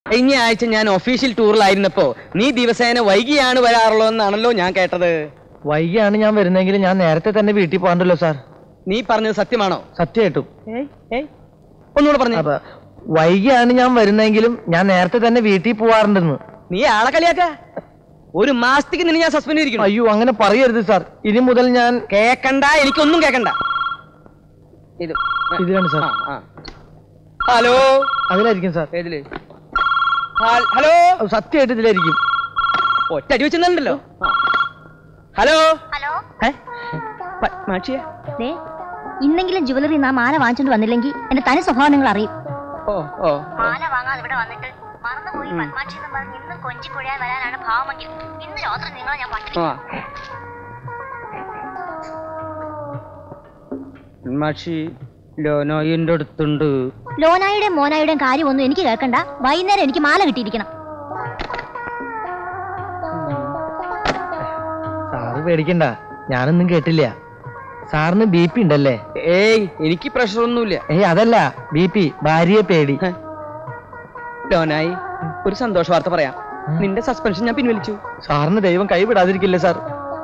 കഴിഞ്ഞ ആഴ്ച ഞാൻ ഒഫീഷ്യൽ ടൂറിലായിരുന്നപ്പോ നീ ദിവസേന വൈകിയാണ് വരാറുള്ളത് എന്നാണല്ലോ ഞാൻ കേട്ടത് വൈകിയാണ് ഞാൻ വരുന്നെങ്കിൽ ഞാൻ നേരത്തെ തന്നെ വീട്ടിൽ പോകണ്ടല്ലോ സാർ നീ പറഞ്ഞത് സത്യമാണോ സത്യമായിട്ടും ഒന്നുകൂടെ പറഞ്ഞു അപ്പൊ വൈകിയാണ് ഞാൻ വരുന്നെങ്കിലും ഞാൻ നേരത്തെ തന്നെ വീട്ടിൽ പോവാറുണ്ടെന്ന് നീ ആളെ കളിയാക്ക ഒരു മാസത്തേക്ക് നിന്നെ ഞാൻ സസ്പെൻഡ് ചെയ്തിരിക്കണം അയ്യോ അങ്ങനെ പറയരുത് സാർ ഇനി മുതൽ ഞാൻ കേക്കണ്ട എനിക്കൊന്നും കേക്കണ്ട ഇത് ഇതിലാണ് സാർ ആ, ആ. ഹലോ അതിലായിരിക്കും സാർ ഏതില് ഹൽ- ഹലോ സത്യമായിട്ട് ഇതിലായിരിക്കും ഒറ്റ അടി വെച്ചിട്ടുണ്ടല്ലോ ഹലോ ഹലോ ഏ? പ- മാക്ഷിയാ? ദേ ഇന്നെങ്കിലും ജുവലറി നാ മാല വാങ്ങിച്ചോണ്ട് വന്നില്ലെങ്കിൽ എന്റെ തനി സ്വഭാവം നിങ്ങൾ അറിയും ഓ ഓ മാല വാങ്ങാതെ ഇവിടെ വന്നിട്ട് മറന്നുപോയി പത്മാക്ഷി എന്ന് പറഞ്ഞ് ഇന്നും കൊഞ്ചിക്കുഴയാൻ വരാനാണ് ഭാവമെങ്കിൽ ഇന്ന് രാത്രി നിങ്ങളെ ഞാൻ പട്ടിണി ആ മാഷി ലോനോ എന്റെ അടുത്തുണ്ട് ലോനായുടെയും മോനായുടെയും കാര്യമൊന്നും എനിക്ക് കേൾക്കണ്ട വൈകുന്നേരം എനിക്ക് മാല കിട്ടിയിരിക്കണം സാറ് പേടിക്കണ്ട ഞാനൊന്നും കേട്ടില്ല സാറിന് ബി പി ഉണ്ടല്ലേ ഏയ് എനിക്ക് പ്രഷർ ഒന്നുമില്ല ഏയ് അതല്ല ബി പി ഭാര്യയെ പേടി ലോനായി ഒരു സന്തോഷ വാർത്ത പറയാം നിന്റെ സസ്പെൻഷൻ ഞാൻ പിൻവലിച്ചു സാറിന് ദൈവം കൈവിടാതിരിക്കില്ലേ സാർ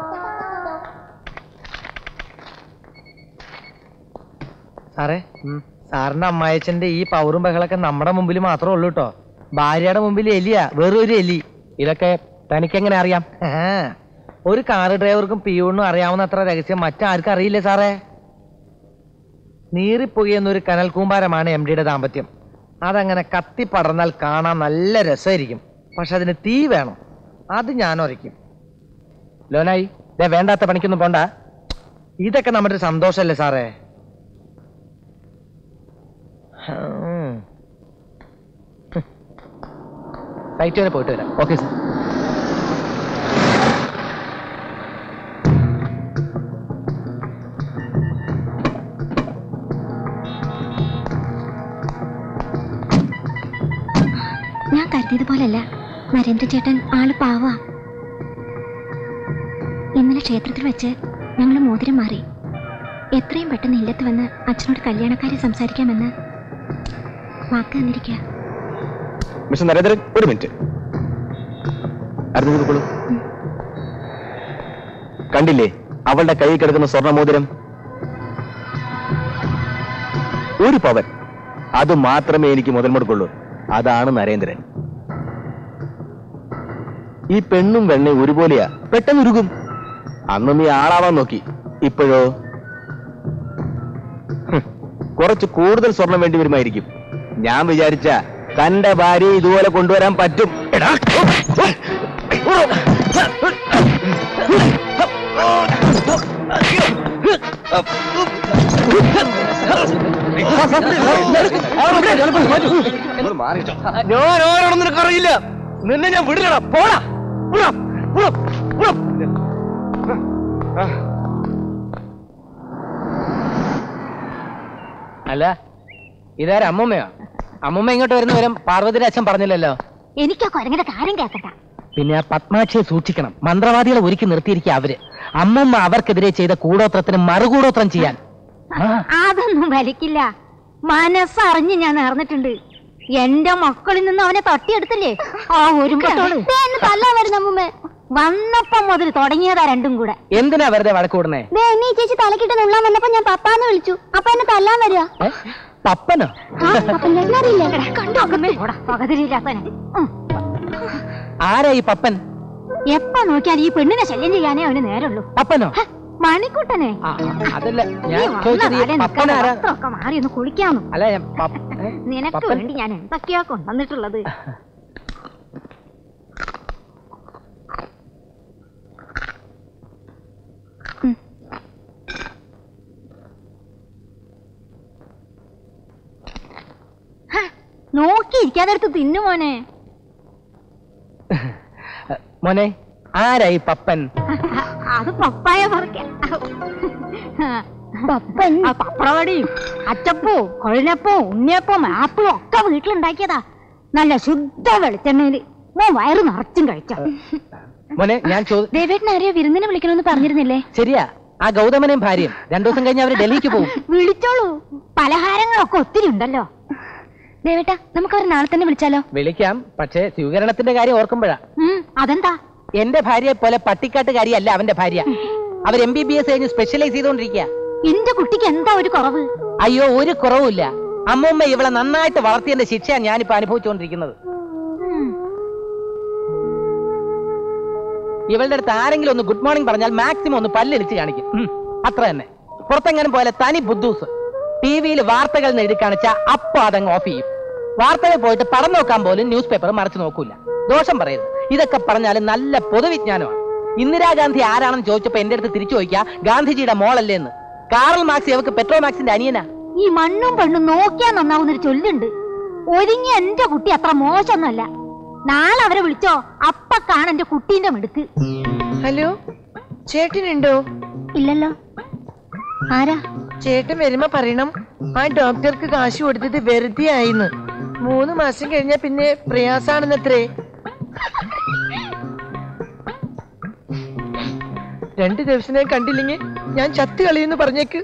സാറേ സാറിന്റെ അമ്മായച്ചന്റെ ഈ പവറും ബഹളൊക്കെ നമ്മുടെ മുമ്പിൽ മാത്രമേ ഉള്ളൂ കേട്ടോ ഭാര്യയുടെ മുമ്പിൽ എലിയാ വെറൊരു എലി ഇതൊക്കെ തനിക്കെങ്ങനെ അറിയാം ഒരു കാറ് ഡ്രൈവർക്കും പിയൂണിനും അറിയാവുന്ന അത്ര രഹസ്യം മറ്റാർക്കും അറിയില്ലേ സാറേ നീറിപ്പുകയെന്നൊരു കനൽ കൂമ്പാരമാണ് എം ഡിയുടെ ദാമ്പത്യം അതങ്ങനെ കത്തി പടർന്നാൽ കാണാൻ നല്ല രസമായിരിക്കും പക്ഷെ അതിന് തീ വേണം അത് ഞാൻ ഉറയ്ക്കും ലോനായി ദേ വേണ്ടാത്ത പണിക്കൊന്നും പോണ്ട ഇതൊക്കെ നമ്മുടെ ഒരു സന്തോഷമല്ലേ സാറേ ഉം. സൈറ്റ് വരെ പോയിട്ട് വരാം ഓക്കെ സാർ ഞാൻ കരുതിയത് പോലല്ല നരേന്ദ്ര ചേട്ടൻ ആള് പാവാ ഇന്നലെ ക്ഷേത്രത്തിൽ വെച്ച് ഞങ്ങൾ മോതിരം മാറി എത്രയും പെട്ടെന്ന് ഇല്ലത്ത് വന്ന് അച്ഛനോട് കല്യാണക്കാരെ സംസാരിക്കാമെന്ന് വാക്ക് തന്നിരിക്കുക മിസ്റ്റർ നരേന്ദ്രൻ ഒരു മിനിറ്റ് അറിഞ്ഞു കൊടുക്കോളൂ കണ്ടില്ലേ അവളുടെ കയ്യിൽ കിടക്കുന്ന സ്വർണ്ണമോതിരം ഒരു പവൻ അത് മാത്രമേ എനിക്ക് മുതൽ മുടക്കുള്ളൂ അതാണ് നരേന്ദ്രൻ ഈ പെണ്ണും വെണ്ണയും ഒരുപോലെയാ പെട്ടെന്ന് ഉരുകും അന്ന് നീ ആളാവാൻ നോക്കി ഇപ്പോഴോ ഹും, കുറച്ച് കൂടുതൽ സ്വർണം വേണ്ടി വരുമായിരിക്കും ഞാൻ വിചാരിച്ച തന്റെ ഭാര്യയെ ഇതുപോലെ കൊണ്ടുവരാൻ പറ്റും എടാ ഞാൻ ആരാണെന്ന് നിനക്കറിയില്ല നിന്നെ ഞാൻ വിടില്ലടാ പോടാ വിടാ, വിടാ, വിടാ. അല്ല ഇതാര അമ്മൂമ്മയോ അമ്മൂമ്മ ഇങ്ങോട്ട് വരുന്ന വരും പാർവതിയുടെ അച്ഛൻ പറഞ്ഞില്ലല്ലോ എനിക്ക് ആ കുരങ്ങന്റെ കാര്യം കേൾക്കണ്ട പിന്നെ ആ പത്മാക്ഷിയെ സൂക്ഷിക്കണം മന്ത്രവാദികളെ ഒരുക്കി നിർത്തിയിരിക്കുക അവര് അമ്മമ്മ അവർക്കെതിരെ ചെയ്ത കൂടോത്രത്തിന് മറുകൂടോത്രം ചെയ്യാൻ ആ, അതൊന്നും വലിക്കില്ല മനസ്സറിഞ്ഞ് ഞാൻ നേർന്നിട്ടുണ്ട് എന്റെ മക്കളിൽ നിന്ന് അവനെ തട്ടിയെടുത്തില്ലേ ആ ഒരു തല്ലാൻ വരുന്ന അമ്മൂമ്മ വന്നപ്പം മുതൽ തുടങ്ങിയതാ രണ്ടും കൂടെ എന്തിനാ വെറുതെ വഴക്കൂടുന്നേ ദേ നീ ചേച്ചി തലക്കിട്ട് നുള്ളാൻ വന്നപ്പോ ഞാൻ പപ്പാന്ന് വിളിച്ചു അപ്പൊ എന്നെ തല്ലാൻ വരിക ഏ? പപ്പനോ പകതിരില്ലാത്തനെ ആരാ ഈ പപ്പൻ എപ്പ നോക്കിയാൽ ഈ പെണ്ണിനെ ശല്യം ചെയ്യാനേ അവന് നേരുള്ളൂ പപ്പനോ ഹ, മണിക്കുട്ടനെ ആ, അതല്ല ഞാൻ നീ വന്ന ചോദിച്ചത് ഈ കാലം നിൽക്കാതെ പപ്പനാരാ വസ്ത്രമൊക്കെ മാറി ഒന്ന് കുളിക്കാന്നു അല്ല ഞാൻ പപ്പ ഏ? നിനക്ക് പപ്പൻ? വേണ്ടി ഞാൻ എന്തൊക്കെയാ കൊണ്ടുവന്നിട്ടുള്ളത് ഉം. ഹ, നോക്കിയിരിക്കാതെ എടുത്ത് തിന്നു മോനെ മോനെ ആരാ ഈ പപ്പൻ അത് പപ്പായ പറിക്കാൻ പപ്പൻ പപ്പടവടിയും അച്ചപ്പൂ കൊഴിനപ്പൂ ഉണ്ണിയപ്പം ആപ്പിളും ഒക്കെ വീട്ടിലുണ്ടാക്കിയതാ നല്ല ശുദ്ധ വെളിച്ചെണ്ണയില് മോ വയറ് നിറച്ചും കഴിച്ച മോനെ ഞാൻ ചോദി ദേവേട്ടൻ ആരെയോ വിരുന്നിനെ വിളിക്കണമെന്ന് പറഞ്ഞിരുന്നില്ലേ ശരിയാ ആ ഗൗതമനെയും ഭാര്യയും രണ്ടു ദിവസം കഴിഞ്ഞ് അവര് ഡൽഹിക്ക് പോകും വിളിച്ചോളൂ പലഹാരങ്ങളൊക്കെ ഒത്തിരി ഉണ്ടല്ലോ ദേവേട്ടാ നമുക്ക് അവർ നാളെ തന്നെ വിളിച്ചാലോ വിളിക്കാം പക്ഷേ സ്വീകരണത്തിന്റെ കാര്യം ഓർക്കുമ്പോഴാ ഉം, അതെന്താ എന്റെ ഭാര്യയെ പോലെ പട്ടിക്കാട്ടുകാരിയല്ല അവന്റെ ഭാര്യ അവർ എം ബി ബി എസ് കഴിഞ്ഞ് സ്പെഷ്യലൈസ് ചെയ്തോണ്ടിരിക്കുക എന്റെ കുട്ടിക്ക് എന്താ ഒരു കുറവ് അയ്യോ ഒരു കുറവുമില്ല അമ്മൂമ്മ ഇവളെ നന്നായിട്ട് വളർത്തിയതിന്റെ ശിക്ഷയാണ് ഞാനിപ്പോ അനുഭവിച്ചുകൊണ്ടിരിക്കുന്നത് ഇവളുടെ അടുത്ത് ആരെങ്കിലും ഒന്ന് ഗുഡ് മോർണിംഗ് പറഞ്ഞാൽ മാക്സിമം ഒന്ന് പല്ലെളിച്ച് കാണിക്കും ഉം, അത്ര തന്നെ പുറത്തെങ്ങാനും പോലെ തനി ബുദ്ധൂസ് ടി വിയിൽ വാർത്തകൾ എഴുതി കാണിച്ച അപ്പൊ അതങ്ങ് ഓഫ് ചെയ്യും വാർത്തകൾ പോയിട്ട് പടം നോക്കാൻ പോലും ന്യൂസ് പേപ്പർ മറച്ചു നോക്കൂല ദോഷം പറയരുത് ഇതൊക്കെ പറഞ്ഞാൽ നല്ല പൊതുവിജ്ഞാനമാണ് ഇന്ദിരാഗാന്ധി ആരാണെന്ന് ചോദിച്ചപ്പോ എന്റെ അടുത്ത് തിരിച്ചു ചോദിക്കുക ഗാന്ധിജിയുടെ മോളല്ലേ എന്ന് കാറൽ മാർക്സ് ഇവക്ക് പെട്രോ മാക്സിന്റെ അനിയനാ ഈ മണ്ണും പെണ്ണും നോക്കിയാ നന്നാവുന്നൊരു ചൊല്ലുണ്ട് ഒരുങ്ങി എന്റെ കുട്ടി അത്ര മോശമൊന്നുമല്ല നാളെ അവരെ വിളിച്ചോ അപ്പ കാണ എന്റെ കുട്ടീന്റെ മിടുക്ക് ഹലോ ചേട്ടനുണ്ടോ ഇല്ലല്ലോ ആരാ ചേട്ടൻ വരുമ്പോ പറയണം ആ ഡോക്ടർക്ക് കാശ് കൊടുത്തത് വെറുതെ ആയിന്ന് മൂന്ന് മാസം കഴിഞ്ഞാ പിന്നെ പ്രയാസാണെന്നത്രേ രണ്ട് ദിവസം ഞാൻ കണ്ടില്ലെങ്കിൽ ഞാൻ ചത്ത് കളിയെന്ന് പറഞ്ഞേക്ക്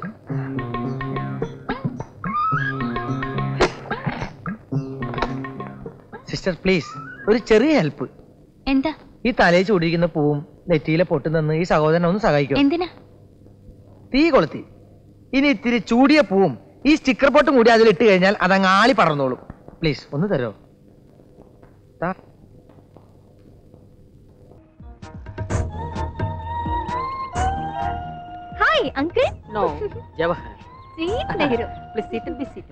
സിസ്റ്റർ പ്ലീസ് ഒരു ചെറിയ ഹെൽപ്പ് എന്താ ഈ തലയിൽ ചൂടിയിരിക്കുന്ന പൂവും നെറ്റിയിലെ പൊട്ടും തന്ന് ഈ സഹോദരനെ ഒന്ന് സഹായിക്കും എന്തിനാ തീ കൊളുത്തി ഇനി ഇത്തിരി ചൂടിയ പൂവും ഈ സ്റ്റിക്കർ പൊട്ടും കൂടി അതിൽ ഇട്ട് കഴിഞ്ഞാൽ അതങ്ങ് ആളി പടർന്നോളും പ്ലീസ് ഒന്ന് തരോ താ. Hi uncle no Jawahar Nehru please seat B seat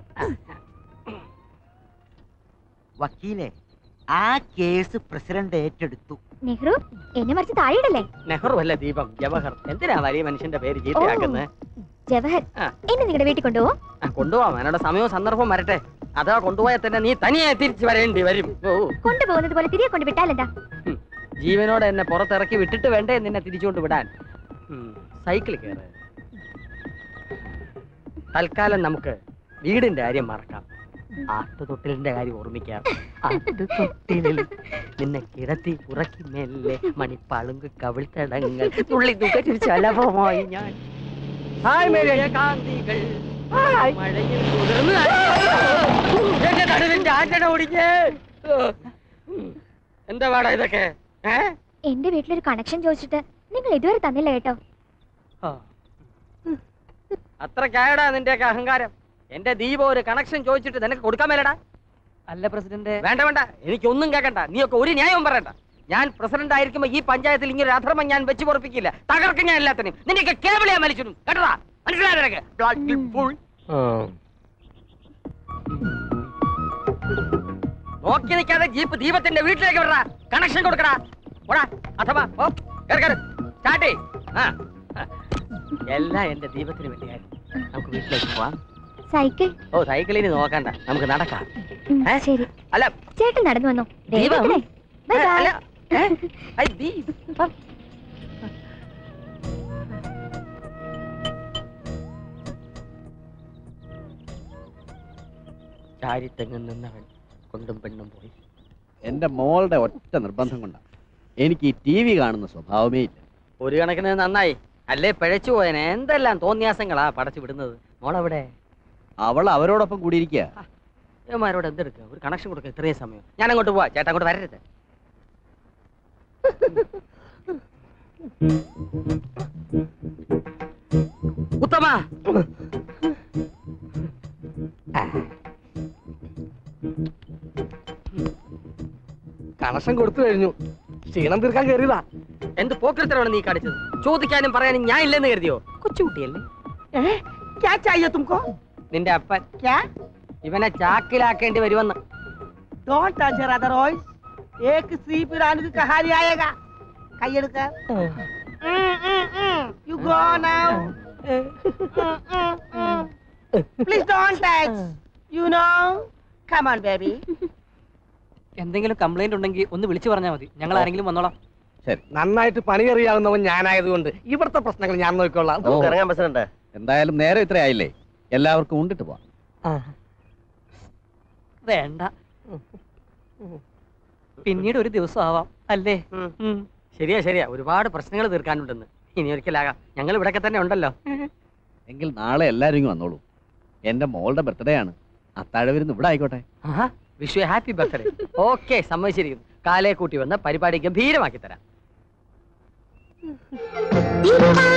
വക്കീലെ ആ കേസ് പ്രസിഡന്റ് ഏറ്റെടുത്തു നെഹ്റു എന്നെ മറിച്ച് താഴെയിടല്ലേ നെഹ്റു അല്ല ദീപം ജവഹർ എന്തിനാ വലിയ മനുഷ്യന്റെ പേര് ചീത്തയാക്കുന്നത് ജവഹർ ആ. എന്നെ നിങ്ങളുടെ വീട്ടിൽ കൊണ്ടുപോവോ ആ, കൊണ്ടുപോവാം അതിനുള്ള സമയവും സന്ദർഭവും വരട്ടെ അതാ കൊണ്ടുപോയാൽ തന്നെ നീ തനിയെ തിരിച്ചു വരേണ്ടി വരും ഓ കൊണ്ടുപോകുന്നത് പോലെ തിരികെ കൊണ്ട് വിട്ടാലെന്താ ഉം. ജീവനോടെ എന്നെ പുറത്തിറക്കി വിട്ടിട്ട് വേണ്ടേ നിന്നെ തിരിച്ചുകൊണ്ട് വിടാൻ സൈക്കിൾ കയറ് തൽക്കാലം നമുക്ക് വീടിന്റെ കാര്യം മറക്കാം ആട്ടുതൊട്ടിലിന്റെ കാര്യം ഓർമ്മിക്കാം ആട്ടുതൊട്ടിലിൽ നിന്നെ കിടത്തി ഉറക്കി മെല്ലെ മണിപ്പാളുങ്ക് കവിൾത്തടങ്ങൾ തുള്ളി തുകച്ചു ചലഭമായി ഞാൻ ഹായ് മേരെ കാന്തികൾ മഴയിൽ കുതിർന്ന് എന്റെ നടുവിന്റെ ആറ്റട ഓടിക്കേ എന്താ വേടാ ഇതൊക്കെ ഏ എന്റെ വീട്ടിലൊരു കണക്ഷൻ ചോദിച്ചിട്ട് നിങ്ങൾ ഇതുവരെ തന്നില്ല കേട്ടോ അത്ര കേടാ നിന്റെയൊക്കെ അഹങ്കാരം എന്റെ ദീപ ഒരു കണക്ഷൻ ചോദിച്ചിട്ട് നിനക്ക് കൊടുക്കാൻ മേലടാ അല്ല പ്രസിഡന്റ് വേണ്ട വേണ്ട എനിക്കൊന്നും കേൾക്കണ്ട നീയൊക്കെ ഒരു ന്യായവും പറയണ്ട ഞാൻ പ്രസിഡന്റ് ആയിരിക്കുമ്പോ ഈ പഞ്ചായത്തിൽ ഇങ്ങനെ ഒരു അധർമ്മം ഞാൻ വെച്ച് പൊറപ്പിക്കില്ല തകർക്കും ഞാൻ എല്ലാത്തിനും നിന്നെയൊക്കെ കേബിൾ ഞാൻ വലിച്ചിടും കേട്ടടാ മനസ്സിലായോ നിനക്ക് Bloody fool. നോക്കി നിൽക്കാതെ ജീപ്പ് ദീപത്തിന്റെ വീട്ടിലേക്ക് വിടറാ കണക്ഷൻ കൊടുക്കടാ ഓടാ അഥവാ ഓ കേറ് കേറ് സ്റ്റാർട്ട് ആ ആ. എല്ലാം എന്റെ ദീപത്തിന് വേണ്ടിയായിരുന്നു നമുക്ക് വീട്ടിലേക്ക് പോവാം സൈക്കിൾ ഓ സൈക്കിളിന് നോക്കണ്ട നമുക്ക് നടക്കാം ഏ? ശരി അല്ല ചേട്ടൻ നടന്നു വന്നോ ദീപം? വേഗത്തിലേ. Bye ഏ, bye. അല്ല, ഏ? ഐ, ദീപം. ചാരിത്തെങ്ങും നിന്നവൻ കൊണ്ടും പെണ്ണും പോയി എന്റെ മോളുടെ ഒറ്റ നിർബന്ധം കൊണ്ടാണ് എനിക്ക് ഈ ടി വി കാണുന്ന സ്വഭാവമേ ഇല്ല ഒരു കണക്കിന് നന്നായി അല്ലേ പിഴച്ചു പോയനെ എന്തെല്ലാം തോന്നിയാസങ്ങളാ പടച്ചു വിടുന്നത് മോളെവിടെ അവൾ അവരോടൊപ്പം കൂടിയിരിക്കുക ഇവന്മാരോട് എന്തെടുക്കുക ഒരു കണക്ഷൻ കൊടുക്കുക ഇത്രയും സമയം ഞാൻ അങ്ങോട്ട് പോവാ ചേട്ടാ അങ്ങോട്ട് വരരുത് ഉത്തമ കണക്ഷൻ കൊടുത്തു കഴിഞ്ഞു ക്ഷീണം തീർക്കാൻ കയറിയതാ എന്ത് പോക്കൃത്തരമാണ് നീ കാണിച്ചത് ചോദിക്കാനും പറയാനും ഞാൻ ഇല്ലെന്ന് കരുതിയോ കൊച്ചുകുട്ടിയല്ലേ നിന്റെ അപ്പൻ ഇവനെ ചാക്കിലാക്കേണ്ടി വരുമെന്ന് Don't touch her otherwise. एक स्त्री पुरानी की कहानी आएगा കൈയെടുക്ക you go now please don't touch you no come on baby എന്തെങ്കിലും കംപ്ലൈന്റ് ഉണ്ടെങ്കിൽ ഒന്ന് വിളിച്ചു പറഞ്ഞാൽ മതി ഞങ്ങൾ ആരെങ്കിലും വന്നോളാം ശരി നന്നായിട്ട് പണി അറിയാവുന്നവൻ ഞാനായതുകൊണ്ട് ഇവിടുത്തെ പ്രശ്നങ്ങൾ ഞാൻ നോക്കിക്കൊള്ളാം ഓ. ഇറങ്ങാൻ പ്രസിഡന്റ് എന്തായാലും നേരെ ഇത്ര ആയില്ലേ എല്ലാവർക്കും ഉണ്ടിട്ട് പോവാം വേണ്ട പിന്നീട് ഒരു ദിവസം ആവാം അല്ലേ ശരിയാ ശരിയാ ഒരുപാട് പ്രശ്നങ്ങൾ തീർക്കാനുണ്ടെന്ന് ഇനി ഒരിക്കലാകാം ഞങ്ങൾ ഇവിടൊക്കെ തന്നെ ഉണ്ടല്ലോ എങ്കിൽ നാളെ എല്ലാവരും ഇങ്ങ് വന്നോളൂ എന്റെ മോളുടെ ബർത്ത്ഡേ ആണ് അത്താഴ വരുന്നു ഇവിടെ ആയിക്കോട്ടെ വിഷു ഹാപ്പി ബർത്ത്ഡേ ഓക്കെ സമ്മതിച്ചിരിക്കുന്നു കാലയെ കൂട്ടി വന്ന് പരിപാടി ഗംഭീരമാക്കി തരാം തിരുവാ